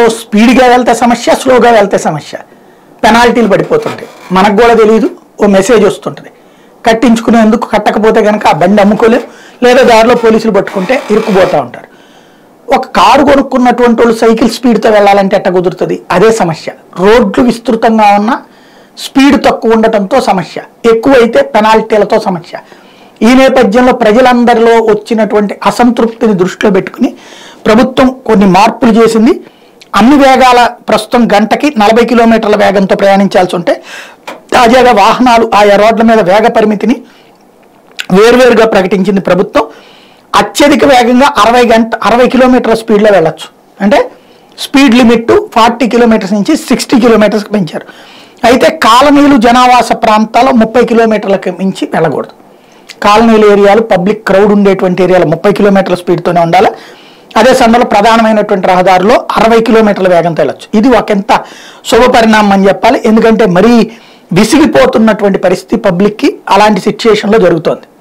స్పీడ్గా వెళ్తే సమస్య స్లోగా వెళ్తే సమస్య పెనాల్టీలు పడిపోతుంటాయి మనకు కూడా తెలియదు ఓ మెసేజ్ వస్తుంటుంది కట్టించుకునేందుకు కట్టకపోతే కనుక ఆ బండి అమ్ముకోలేం లేదా దారిలో పోలీసులు పట్టుకుంటే ఇరుక్కుపోతూ ఉంటారు ఒక కారు కొనుక్కున్నటువంటి వాళ్ళు సైకిల్ స్పీడ్తో వెళ్ళాలంటే ఎట్ట కుదురుతుంది అదే సమస్య రోడ్లు విస్తృతంగా ఉన్న స్పీడ్ తక్కువ ఉండటంతో సమస్య ఎక్కువైతే పెనాల్టీలతో సమస్య ఈ నేపథ్యంలో ప్రజలందరిలో వచ్చినటువంటి అసంతృప్తిని దృష్టిలో పెట్టుకుని ప్రభుత్వం కొన్ని మార్పులు చేసింది అన్ని వేగాల ప్రస్తుతం గంటకి నలభై కిలోమీటర్ల వేగంతో ప్రయాణించాల్సి ఉంటే తాజాగా వాహనాలు ఆయా రోడ్ల మీద వేగ పరిమితిని వేరువేరుగా ప్రకటించింది ప్రభుత్వం అత్యధిక వేగంగా అరవై గంట అరవై కిలోమీటర్ల స్పీడ్లో వెళ్ళొచ్చు అంటే స్పీడ్ లిమిట్ ఫార్టీ కిలోమీటర్స్ నుంచి సిక్స్టీ కిలోమీటర్స్కి పెంచారు అయితే కాలనీలు జనావాస ప్రాంతాల్లో ముప్పై కిలోమీటర్లకు మించి వెళ్ళకూడదు కాలనీలు ఏరియాలు పబ్లిక్ క్రౌడ్ ఉండేటువంటి ఏరియాలో ముప్పై కిలోమీటర్ల స్పీడ్తోనే ఉండాలి అదే సమయంలో ప్రధానమైనటువంటి రహదారిలో అరవై కిలోమీటర్ల వేగంతో వెళ్ళొచ్చు ఇది ఒకంత శుభ పరిణామం అని చెప్పాలి ఎందుకంటే మరీ విసిగిపోతున్నటువంటి పరిస్థితి పబ్లిక్కి అలాంటి సిచ్యుయేషన్లో జరుగుతోంది